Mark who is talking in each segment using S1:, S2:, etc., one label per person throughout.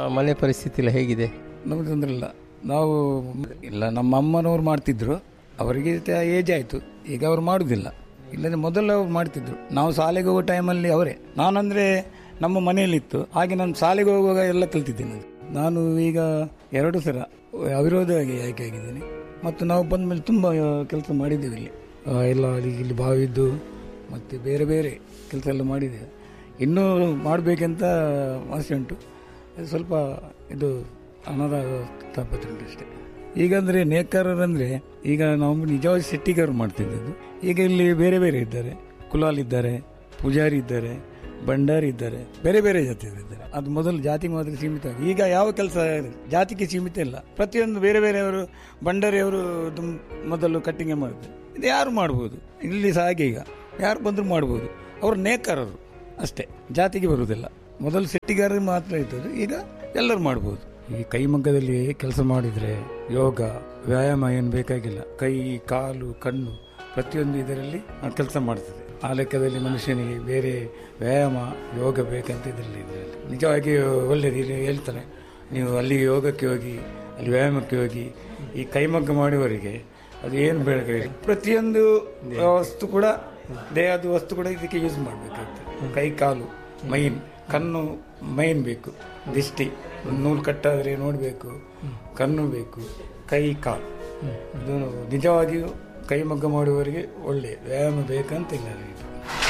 S1: ಮನೆ ಪರಿಸ್ಥಿತಿ ಎಲ್ಲ ಹೇಗಿದೆ
S2: ನಮ್ಗೆ ತೊಂದರೆ ಇಲ್ಲ ನಾವು ಇಲ್ಲ ನಮ್ಮ ಅಮ್ಮನವ್ರು ಮಾಡ್ತಿದ್ರು ಅವರಿಗೆ ಏಜ್ ಆಯಿತು ಈಗ ಅವ್ರು ಮಾಡುದಿಲ್ಲ ಇಲ್ಲಂದ್ರೆ ಮೊದಲು ಅವ್ರು ಮಾಡ್ತಿದ್ರು ನಾವು ಶಾಲೆಗೆ ಹೋಗೋ ಟೈಮಲ್ಲಿ ಅವರೇ ನಾನಂದ್ರೆ ನಮ್ಮ ಮನೆಯಲ್ಲಿತ್ತು ಹಾಗೆ ನಾನು ಶಾಲೆಗೆ ಹೋಗುವಾಗ ಎಲ್ಲ ಕಲ್ತಿದ್ದೇನೆ ನಾನು ಈಗ ಎರಡು ಸಲ ಅವಿರೋಧವಾಗಿ ಆಯ್ಕೆ ಆಗಿದ್ದೇನೆ ಮತ್ತು ನಾವು ಬಂದ ಮೇಲೆ ತುಂಬ ಕೆಲಸ ಮಾಡಿದ್ದೇವೆ ಇಲ್ಲಿ ಆ, ಎಲ್ಲ ಅಲ್ಲಿ ಇಲ್ಲಿ ಬಾವಿದ್ದು ಮತ್ತು ಬೇರೆ ಬೇರೆ ಕೆಲಸ ಎಲ್ಲ ಮಾಡಿದ್ದೇವೆ ಇನ್ನೂ ಮಾಡಬೇಕಂತ ಆಸೆ ಉಂಟು ಅದು ಸ್ವಲ್ಪ ಇದು ಹಣದ ತಾಪತ್ರೆ ಉಂಟು ಅಷ್ಟೇ ಈಗಂದ್ರೆ ನೇಕಾರರಂದ್ರೆ ಈಗ ನಾವು ನಿಜವಾಗಿ ಸಿಟ್ಟಿಗಾರರು ಮಾಡ್ತಿದ್ದದ್ದು ಈಗ ಇಲ್ಲಿ ಬೇರೆ ಬೇರೆ ಇದ್ದಾರೆ ಕುಲಾಲ್ ಇದ್ದಾರೆ ಪೂಜಾರಿ ಇದ್ದಾರೆ ಭಂಡಾರಿ ಇದ್ದಾರೆ ಬೇರೆ ಬೇರೆ ಜಾತಿಯವರು ಇದ್ದಾರೆ ಅದು ಮೊದಲು ಜಾತಿಗೆ ಮಾತ್ರ ಸೀಮಿತ ಈಗ ಯಾವ ಕೆಲಸ ಜಾತಿಗೆ ಸೀಮಿತ ಇಲ್ಲ ಪ್ರತಿಯೊಂದು ಬೇರೆ ಬೇರೆಯವರು ಭಂಡಾರಿಯವರು ದುಮ್- ಮೊದಲು ಕಟ್ಟಿಂಗ್ ಮಾಡಿದ್ರು ಇದು ಯಾರು ಮಾಡ್ಬೋದು ಇಲ್ಲಿ ಸಹ ಹಾಗೆ ಈಗ ಯಾರು ಬಂದರೂ ಮಾಡ್ಬೋದು ಅವರು ನೇಕಾರರು ಅಷ್ಟೇ ಜಾತಿಗೆ ಬರುವುದಿಲ್ಲ ಮೊದಲು ಸೆಟ್ಟಿಗಾರರು ಮಾತ್ರ ಇದ್ದದ್ದು ಈಗ ಎಲ್ಲರೂ ಮಾಡ್ಬೋದು ಈ ಕೈಮಗ್ಗದಲ್ಲಿ ಕೆಲಸ ಮಾಡಿದರೆ ಯೋಗ ವ್ಯಾಯಾಮ ಏನು ಬೇಕಾಗಿಲ್ಲ ಕೈ ಕಾಲು ಕಣ್ಣು ಪ್ರತಿಯೊಂದು ಇದರಲ್ಲಿ ಕೆಲಸ ಮಾಡ್ತದೆ ಆ ಲೆಕ್ಕದಲ್ಲಿ ಮನುಷ್ಯನಿಗೆ ಬೇರೆ ವ್ಯಾಯಾಮ ಯೋಗ ಬೇಕಂತ ಇದರಲ್ಲಿ ಇದರಲ್ಲಿ ನಿಜವಾಗಿ ಒಳ್ಳೆಯದು ಇಲ್ಲಿ ಹೇಳ್ತಾರೆ ನೀವು ಅಲ್ಲಿ ಯೋಗಕ್ಕೆ ಹೋಗಿ ಅಲ್ಲಿ ವ್ಯಾಯಾಮಕ್ಕೆ ಹೋಗಿ ಈ ಕೈಮಗ್ಗ ಮಾಡುವವರಿಗೆ ಅದು ಏನು ಬೇಕಾಗಿಲ್ಲ ಪ್ರತಿಯೊಂದು ವಸ್ತು ಕೂಡ ದೇಹದ ವಸ್ತು ಕೂಡ ಇದಕ್ಕೆ ಯೂಸ್ ಮಾಡಬೇಕಾಗ್ತದೆ ಕೈ ಕಾಲು ಮೈನ್ ಕಣ್ಣು ಮೈನ್ ಬೇಕು ದಿಷ್ಟಿ ಒಂದು ನೂಲು ಕಟ್ಟಾದರೆ ನೋಡಬೇಕು ಕಣ್ಣು ಬೇಕು ಕೈ ಕಾಲು ಇದು ನಿಜವಾಗಿಯೂ ಕೈಮಗ್ಗ ಮಾಡುವವರಿಗೆ ಒಳ್ಳೆಯ ವ್ಯಾಯಾಮ ಬೇಕಂತಿಲ್ಲ ಇದು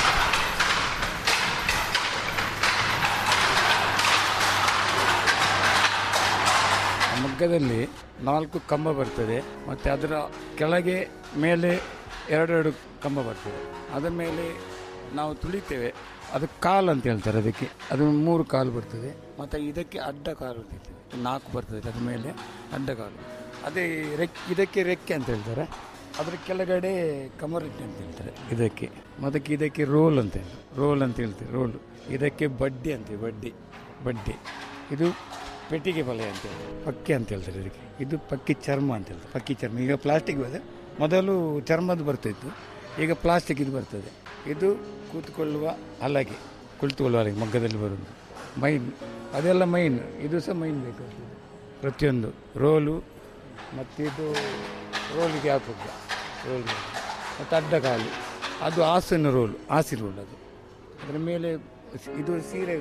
S2: ಮಗ್ಗದಲ್ಲಿ ನಾಲ್ಕು ಕಂಬ ಬರ್ತದೆ ಮತ್ತು ಅದರ ಕೆಳಗೆ ಮೇಲೆ ಎರಡೆರಡು ಕಂಬ ಬರ್ತದೆ ಅದರ ಮೇಲೆ ನಾವು ತುಳಿತೇವೆ ಅದು ಕಾಲು ಅಂತ ಹೇಳ್ತಾರೆ ಅದಕ್ಕೆ ಅದು ಮೂರು ಕಾಲು ಬರ್ತದೆ ಮತ್ತು ಇದಕ್ಕೆ ಅಡ್ಡ ಕಾಲು ಬರ್ತದೆ ನಾಲ್ಕು ಬರ್ತದೆ ಅದ್ರ ಮೇಲೆ ಅಡ್ಡ ಕಾಲು ಅದೇ ರೆಕ್ ಇದಕ್ಕೆ ರೆಕ್ಕೆ ಅಂತ ಹೇಳ್ತಾರೆ ಅದರ ಕೆಳಗಡೆ ಕಮರಟ್ಟೆ ಅಂತ ಹೇಳ್ತಾರೆ ಇದಕ್ಕೆ ಅದಕ್ಕೆ ಇದಕ್ಕೆ ರೋಲ್ ಅಂತ ಹೇಳಿ ರೋಲ್ ಅಂತ ಹೇಳ್ತಾರೆ ರೋಲ್ ಇದಕ್ಕೆ ಬಡ್ಡಿ ಅಂತೀವಿ ಬಡ್ಡಿ ಬಡ್ಡಿ ಇದು ಪೆಟ್ಟಿಗೆ ಬಲೆ ಅಂತ ಹೇಳಿ ಪಕ್ಕಿ ಅಂತ ಹೇಳ್ತಾರೆ ಇದಕ್ಕೆ ಇದು ಪಕ್ಕಿ ಚರ್ಮ ಅಂತ ಹೇಳ್ತಾರೆ ಪಕ್ಕಿ ಚರ್ಮ ಈಗ ಪ್ಲಾಸ್ಟಿಕ್ ಬಂದೆ ಮೊದಲು ಚರ್ಮದ್ದು ಬರ್ತಿತ್ತು ಈಗ ಪ್ಲಾಸ್ಟಿಕ್ ಇದು ಬರ್ತದೆ ಇದು ಕೂತ್ಕೊಳ್ಳುವ ಹಲಗೆ ಕುಳಿತುಕೊಳ್ಳುವ ಹಲಗೆ ಮಗ್ಗದಲ್ಲಿ ಬರೋದು ಮೈನ್ ಅದೆಲ್ಲ ಮೈನ್ ಇದು ಸಹ ಮೈನ್ ಬೇಕಾಗ್ತದೆ ಪ್ರತಿಯೊಂದು ರೋಲು ಮತ್ತು ಇದು ರೋಲಿಗೆ ಹಾಕುದು ರೋಲ್ ಮತ್ತು ಅಡ್ಡ ಕಾಲು ಅದು ಹಾಸಿನ ರೋಲು ಹಾಸಿ ರೋಲ್ ಅದು ಅದರ ಮೇಲೆ ಇದು ಸೀರೆ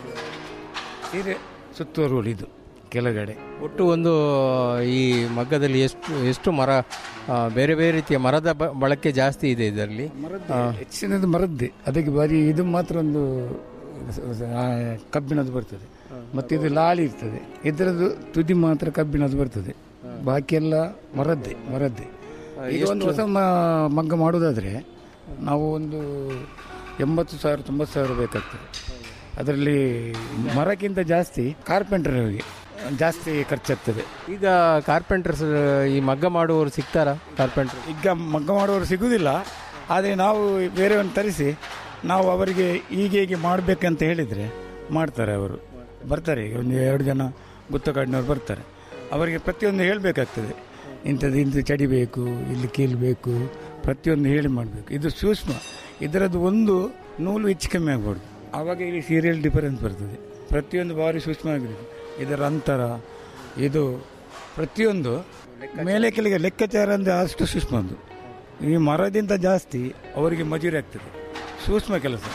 S2: ಸೀರೆ ಸುತ್ತುವ ರೋಲ್ ಇದು ಕೆಳಗಡೆ
S1: ಒಟ್ಟು ಒಂದು ಈ ಮಗ್ಗದಲ್ಲಿ ಎಷ್ಟು ಎಷ್ಟು ಮರ ಆ, ಬೇರೆ ಬೇರೆ ರೀತಿಯ ಮರದ ಬ- ಬಳಕೆ ಜಾಸ್ತಿ ಇದೆ ಇದರಲ್ಲಿ
S2: ಮರದ್ದೇ ಹೆಚ್ಚಿನದು ಮರದ್ದೇ ಅದಕ್ಕೆ ಬರೀ ಇದು ಮಾತ್ರ ಒಂದು ಆ, ಕಬ್ಬಿಣದ್ದು ಬರ್ತದೆ ಮತ್ತೆ ಇದು ಲಾಳಿ ಇರ್ತದೆ ಇದರದ್ದು ತುದಿ ಮಾತ್ರ ಕಬ್ಬಿಣದ್ದು ಬರ್ತದೆ ಬಾಕಿ ಎಲ್ಲ ಮರದ್ದೇ ಮರದ್ದೇ ಈಗ ಒಂದು ಹೊಸ ಮ- ಮಗ್ಗ ಮಾಡೋದಾದ್ರೆ ನಾವು ಒಂದು ಎಂಬತ್ತು ಸಾವಿರ ತೊಂಬತ್ತು ಸಾವಿರ ಬೇಕಾಗ್ತದೆ ಅದರಲ್ಲಿ ಮರಕ್ಕಿಂತ ಜಾಸ್ತಿ ಕಾರ್ಪೆಂಟರ್ಗೆ ಜಾಸ್ತಿ ಖರ್ಚಾಗ್ತದೆ
S1: ಈಗ ಕಾರ್ಪೆಂಟರ್ಸ್ ಈ ಮಗ್ಗ ಮಾಡುವವರು ಸಿಗ್ತಾರಾ ಕಾರ್ಪೆಂಟರ್
S2: ಈಗ ಮಗ್ಗ ಮಾಡುವವರು ಸಿಗುವುದಿಲ್ಲ ಆದರೆ ನಾವು ಬೇರೆಯವ್ರನ್ನ ತರಿಸಿ ನಾವು ಅವರಿಗೆ ಹೀಗೆ ಹೀಗೆ ಮಾಡಬೇಕಂತ ಹೇಳಿದರೆ ಮಾಡ್ತಾರೆ ಅವರು ಬರ್ತಾರೆ ಈಗ ಒಂದು ಎರಡು ಜನ ಗುತ್ತಕಾಡಿನವ್ರು ಬರ್ತಾರೆ ಅವರಿಗೆ ಪ್ರತಿಯೊಂದು ಹೇಳಬೇಕಾಗ್ತದೆ ಇಂಥದ್ದು ಇಂಥ ಚಡಿ ಬೇಕು ಇಲ್ಲಿ ಕೀಲು ಬೇಕು ಪ್ರತಿಯೊಂದು ಹೇಳಿ ಮಾಡಬೇಕು ಇದು ಸೂಕ್ಷ್ಮ ಇದರದ್ದು ಒಂದು ನೂಲು ಹೆಚ್ಚು ಕಮ್ಮಿ ಆಗ್ಬಾರ್ದು ಆವಾಗ ಇಲ್ಲಿ ಸೀರಿಯಲ್ ಡಿಫರೆನ್ಸ್ ಬರ್ತದೆ ಪ್ರತಿಯೊಂದು ಭಾರಿ ಸೂಕ್ಷ್ಮ ಆಗಿದೆ ಇದರ ಅಂತರ ಇದು ಪ್ರತಿಯೊಂದು ಮೇಲೆ ಕೆಳಗೆ ಲೆಕ್ಕಾಚಾರ ಅಂದರೆ ಅಷ್ಟು ಸೂಕ್ಷ್ಮ ಒಂದು ಈ ಮರದಿಂದ ಜಾಸ್ತಿ ಅವರಿಗೆ ಮಜೂರಿ ಆಗ್ತದೆ ಸೂಕ್ಷ್ಮ ಕೆಲಸ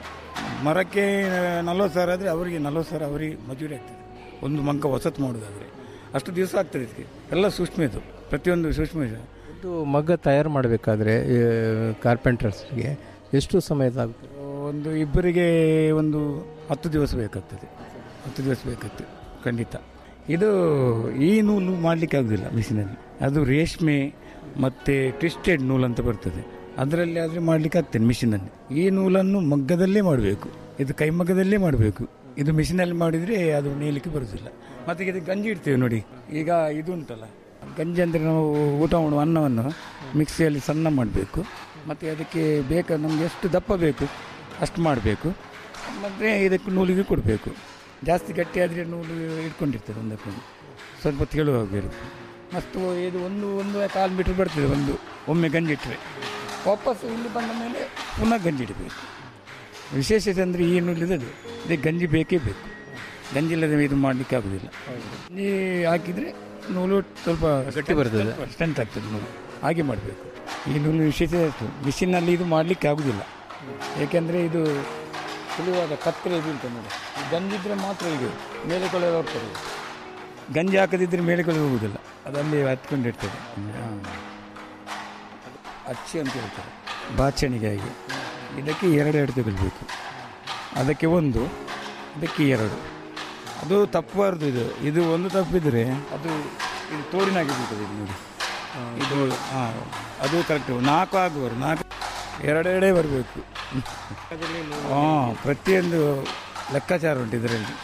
S2: ಮರಕ್ಕೆ ನಲ್ವತ್ತು ಸಾವಿರ ಆದರೆ ಅವರಿಗೆ ನಲ್ವತ್ತು ಸಾವಿರ ಅವರಿಗೆ ಮಜೂರಿ ಆಗ್ತದೆ ಒಂದು ಮಂಕ ಹೊಸತು ಮಾಡೋದಾದರೆ ಅಷ್ಟು ದಿವಸ ಆಗ್ತದೆ ಇದಕ್ಕೆ ಎಲ್ಲ ಸೂಕ್ಷ್ಮ ಇದು ಪ್ರತಿಯೊಂದು ಸೂಕ್ಷ್ಮ ಇದೆ
S1: ಇದು ಮಗ್ಗ ತಯಾರು ಮಾಡಬೇಕಾದ್ರೆ ಕಾರ್ಪೆಂಟರ್ಸ್ಗೆ ಎಷ್ಟು ಸಮಯದಾಗುತ್ತೆ
S2: ಒಂದು ಇಬ್ಬರಿಗೆ ಒಂದು ಹತ್ತು ದಿವಸ ಬೇಕಾಗ್ತದೆ ಹತ್ತು ದಿವಸ ಬೇಕಾಗ್ತದೆ ಖಂಡಿತ ಇದು ಈ ನೂಲು ಮಾಡಲಿಕ್ಕೆ ಆಗೋದಿಲ್ಲ ಮಿಷಿನಲ್ಲಿ ಅದು ರೇಷ್ಮೆ ಮತ್ತು ಟ್ವಿಸ್ಟೆಡ್ ನೂಲು ಅಂತ ಬರ್ತದೆ ಅದರಲ್ಲಿ ಆದರೆ ಮಾಡಲಿಕ್ಕೆ ಆಗ್ತದೆ ಮಿಷಿನಲ್ಲಿ ಈ ನೂಲನ್ನು ಮಗ್ಗದಲ್ಲೇ ಮಾಡಬೇಕು ಇದು ಕೈಮಗ್ಗದಲ್ಲೇ ಮಾಡಬೇಕು ಇದು ಮಿಷಿನಲ್ಲಿ ಮಾಡಿದರೆ ಅದು ನೇಯಲಿಕ್ಕೆ ಬರೋದಿಲ್ಲ ಮತ್ತು ಇದು ಗಂಜಿ ಇಡ್ತೇವೆ ನೋಡಿ ಈಗ ಇದು ಉಂಟಲ್ಲ ಗಂಜಿ ಅಂದರೆ ನಾವು ಊಟ ಮಾಡುವ ಅನ್ನವನ್ನು ಮಿಕ್ಸಿಯಲ್ಲಿ ಸಣ್ಣ ಮಾಡಬೇಕು ಮತ್ತು ಅದಕ್ಕೆ ಬೇಕಾದ ನಮಗೆ ಎಷ್ಟು ದಪ್ಪ ಬೇಕು ಅಷ್ಟು ಮಾಡಬೇಕು ಮತ್ತು ಇದಕ್ಕೆ ನೂಲಿಗೆ ಕೊಡಬೇಕು ಜಾಸ್ತಿ ಗಟ್ಟಿ ಆದರೆ ನೂಲು ಇಟ್ಕೊಂಡಿರ್ತದೆ ಒಂದಕ್ಕೊಂದು ಸ್ವಲ್ಪ ತೆಳುವಾಗಬೇಕು ಮತ್ತು ಇದು ಒಂದು ಒಂದು ಕಾಲು ಮೀಟ್ರ್ ಬರ್ತದೆ ಒಂದು ಒಮ್ಮೆ ಗಂಜಿ ಇಟ್ಟರೆ ವಾಪಸ್ ಇಲ್ಲಿ ಬಂದ ಮೇಲೆ ಪುನಃ ಗಂಜಿ ಇಡಬೇಕು ವಿಶೇಷತೆ ಅಂದರೆ ಈ ನೂಲಿದದು ಇದಕ್ಕೆ ಗಂಜಿ ಬೇಕೇ ಬೇಕು ಗಂಜಿಲ್ಲದೆ ಇದು ಮಾಡಲಿಕ್ಕೆ ಆಗುದಿಲ್ಲ ಗಂಜಿ ಹಾಕಿದ್ರೆ ನೂಲು ಸ್ವಲ್ಪ
S1: ಗಟ್ಟಿ ಬರ್ತದೆ.
S2: ಸ್ಟ್ರೆಂತ್ ಆಗ್ತದೆ ನೂಲು ಹಾಗೆ ಮಾಡಬೇಕು ಈ ನೂಲು ವಿಶೇಷ ಇತ್ತು ಮಿಷಿನಲ್ಲಿ ಇದು ಮಾಡಲಿಕ್ಕೆ ಆಗುದಿಲ್ಲ ಏಕೆಂದರೆ ಇದು ಸುಲುವಾದ ಕತ್ತಲೆ ಇದು ಉಂಟು ನೋಡಿ ಈ ಗಂಜಿದ್ರೆ ಮಾತ್ರ ಇದು ಮೇಲೆ ಕೊಳೆ ಹೋಗ್ತದೆ ಗಂಜಿ ಹಾಕದಿದ್ದರೆ ಮೇಲೆ ಕೊಳೆ ಹೋಗುದಿಲ್ಲ ಅದಲ್ಲಿ ಹತ್ಕೊಂಡಿರ್ತದೆ ಹಾಂ. ಅಚ್ಚಿ ಅಂತ ಹೇಳ್ತಾರೆ ಬಾಚಣಿಗೆಯಾಗಿ ಇದಕ್ಕೆ ಎರಡು ಎರಡು ತಗೊಳ್ಬೇಕು ಅದಕ್ಕೆ ಒಂದು ಅದಕ್ಕೆ ಎರಡು ಅದು ತಪ್ಪಬಾರ್ದು ಇದು ಇದು ಒಂದು ತಪ್ಪಿದ್ರೆ ಅದು ಇದು ತೋಡಿನಾಗಿ ಬೀಳ್ತದೆ ಇದು ನೋಡಿ ಇದು ಹಾಂ ಅದು ಕರೆಕ್ಟ್ ನಾಲ್ಕು ಆಗುವರು ನಾಲ್ಕು ಎರಡೆರಡೇ ಬರಬೇಕು ಹಾಂ ಪ್ರತಿಯೊಂದು ಲೆಕ್ಕಾಚಾರ ಉಂಟು ಇದರಲ್ಲಿ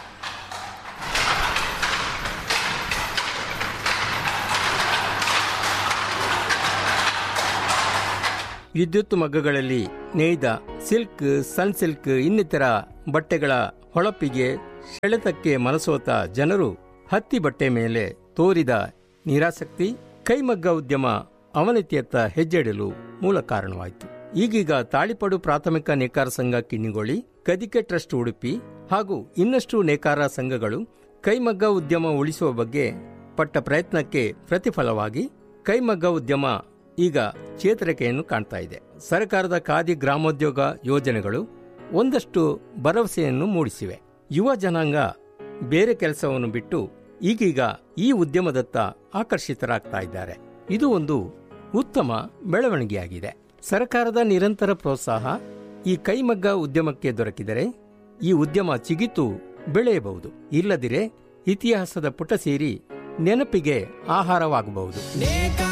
S1: ವಿದ್ಯುತ್ ಮಗ್ಗಗಳಲ್ಲಿ ನೇಯ್ದ ಸಿಲ್ಕ್ ಸನ್ ಸಿಲ್ಕ್ ಇನ್ನಿತರ ಬಟ್ಟೆಗಳ ಹೊಳಪಿಗೆ ಸೆಳೆತಕ್ಕೆ ಮನಸೋತ ಜನರು ಹತ್ತಿ ಬಟ್ಟೆ ಮೇಲೆ ತೋರಿದ ನಿರಾಸಕ್ತಿ ಕೈಮಗ್ಗ ಉದ್ಯಮ ಅವನತಿಯತ್ತ ಹೆಜ್ಜೆಡಲು ಮೂಲ ಕಾರಣವಾಯಿತು ಈಗೀಗ ತಾಳಿಪಡು ಪ್ರಾಥಮಿಕ ನೇಕಾರ ಸಂಘ ಕಿಣ್ಣಿಗೋಳಿ ಕದಿಕೆ ಟ್ರಸ್ಟ್ ಉಡುಪಿ ಹಾಗೂ ಇನ್ನಷ್ಟು ನೇಕಾರ ಸಂಘಗಳು ಕೈಮಗ್ಗ ಉದ್ಯಮ ಉಳಿಸುವ ಬಗ್ಗೆ ಪಟ್ಟ ಪ್ರಯತ್ನಕ್ಕೆ ಪ್ರತಿಫಲವಾಗಿ ಕೈಮಗ್ಗ ಉದ್ಯಮ ಈಗ ಚೇತರಿಕೆಯನ್ನು ಕಾಣ್ತಾ ಇದೆ ಸರ್ಕಾರದ ಖಾದಿ ಗ್ರಾಮೋದ್ಯೋಗ ಯೋಜನೆಗಳು ಒಂದಷ್ಟು ಭರವಸೆಯನ್ನು ಮೂಡಿಸಿವೆ ಯುವ ಜನಾಂಗ ಬೇರೆ ಕೆಲಸವನ್ನು ಬಿಟ್ಟು ಈಗೀಗ ಈ ಉದ್ಯಮದತ್ತ ಆಕರ್ಷಿತರಾಗ್ತಾ ಇದ್ದಾರೆ ಇದು ಒಂದು ಉತ್ತಮ ಬೆಳವಣಿಗೆಯಾಗಿದೆ ಸರ್ಕಾರದ ನಿರಂತರ ಪ್ರೋತ್ಸಾಹ ಈ ಕೈಮಗ್ಗ ಉದ್ಯಮಕ್ಕೆ ದೊರಕಿದರೆ ಈ ಉದ್ಯಮ ಚಿಗಿತು ಬೆಳೆಯಬಹುದು ಇಲ್ಲದಿರೆ ಇತಿಹಾಸದ ಪುಟ ಸೇರಿ ನೆನಪಿಗೆ ಆಹಾರವಾಗಬಹುದು